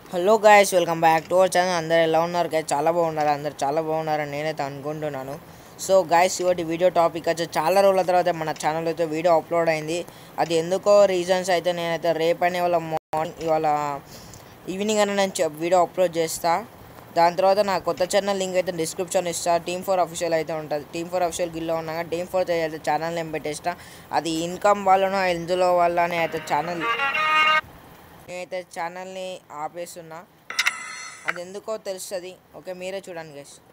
hello guys welcome back to our channel అందరు ఎలా ఉన్నారు గాయస్ చాలా బాగున్నారు అందరు చాలా బాగున్నారని నేనైతే అనుకుంటున్నాను సో గాయస్ ఇవాటి వీడియో టాపిక్ వచ్చి చాలా రోజుల తర్వాత మన ఛానల్ అయితే వీడియో అప్లోడ్ అయింది అది ఎందుకో రీజన్స్ అయితే నేనైతే రేపని ఇవాళ మార్నింగ్ ఇవాళ ఈవినింగ్ అని నేను చెప్- వీడియో అప్లోడ్ చేస్తా దాని తర్వాత నా కొత్త ఛానల్ లింక్ అయితే డిస్క్రిప్షన్ ఇస్తా టీమ్ ఫోర్ అఫీషియల్ అయితే ఉంటుంది టీమ్ ఫోర్ అఫీషియల్ గిల్లో ఉన్నాక టీమ్ ఫోర్ అయితే ఛానల్ నేమ్ పెట్టేస్తా అది ఇన్కమ్ వల్లనో ఎందులో వల్ల అయితే ఛానల్ నేనైతే ఛానల్ని ఆపేస్తున్నా అది ఎందుకో తెలుస్తుంది ఓకే మీరే చూడండి గైస్